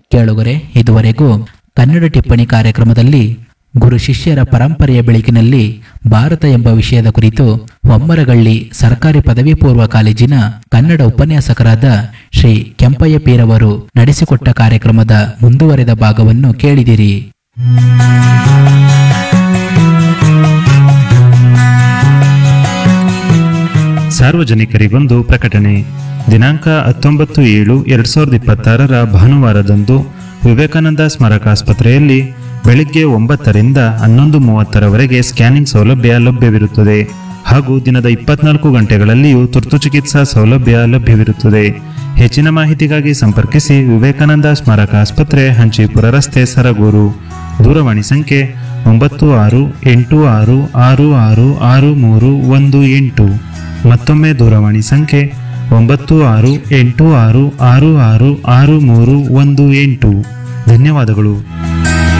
ಕೇಳುಗರೆ ಇದುವರೆಗೂ ಕನ್ನಡ ಟಿಪ್ಪಣಿ ಕಾರ್ಯಕ್ರಮದಲ್ಲಿ ಗುರು ಶಿಷ್ಯರ ಪರಂಪರೆಯ ಬೆಳಕಿನಲ್ಲಿ ಭಾರತ ಎಂಬ ವಿಷಯದ ಕುರಿತು ಹೊಮ್ಮರಗಳ್ಳಿ ಸರ್ಕಾರಿ ಪದವಿ ಪೂರ್ವ ಕಾಲೇಜಿನ ಕನ್ನಡ ಉಪನ್ಯಾಸಕರಾದ ಶ್ರೀ ಕೆಂಪಯ್ಯ ಪೀರವರು ನಡೆಸಿಕೊಟ್ಟ ಕಾರ್ಯಕ್ರಮದ ಮುಂದುವರೆದ ಭಾಗವನ್ನು ಕೇಳಿದಿರಿ ಸಾರ್ವಜನಿಕರಿಗೊಂದು ಪ್ರಕಟಣೆ ದಿನಾಂಕ ಹತ್ತೊಂಬತ್ತು ಏಳು ಎರಡ್ ಸಾವಿರದ ಇಪ್ಪತ್ತಾರರ ಭಾನುವಾರದಂದು ವಿವೇಕಾನಂದ ಸ್ಮಾರಕಾಸ್ಪತ್ರೆಯಲ್ಲಿ ಬೆಳಿಗ್ಗೆ ಒಂಬತ್ತರಿಂದ ಹನ್ನೊಂದು ಮೂವತ್ತರವರೆಗೆ ಸ್ಕ್ಯಾನಿಂಗ್ ಸೌಲಭ್ಯ ಲಭ್ಯವಿರುತ್ತದೆ ಹಾಗೂ ದಿನದ ಇಪ್ಪತ್ನಾಲ್ಕು ಗಂಟೆಗಳಲ್ಲಿಯೂ ತುರ್ತು ಚಿಕಿತ್ಸಾ ಸೌಲಭ್ಯ ಲಭ್ಯವಿರುತ್ತದೆ ಹೆಚ್ಚಿನ ಮಾಹಿತಿಗಾಗಿ ಸಂಪರ್ಕಿಸಿ ವಿವೇಕಾನಂದ ಸ್ಮಾರಕ ಆಸ್ಪತ್ರೆ ಹಂಚಿಪುರ ರಸ್ತೆ ಸರಗೂರು ದೂರವಾಣಿ ಸಂಖ್ಯೆ ಒಂಬತ್ತು ಆರು ಎಂಟು ಆರು ಆರು ಆರು ಆರು ಮೂರು ಒಂದು ಎಂಟು ಮತ್ತೊಮ್ಮೆ ದೂರವಾಣಿ ಸಂಖ್ಯೆ ಒಂಬತ್ತು ಆರು ಎಂಟು ಆರು ಆರು ಆರು ಆರು ಮೂರು ಒಂದು ಎಂಟು ಧನ್ಯವಾದಗಳು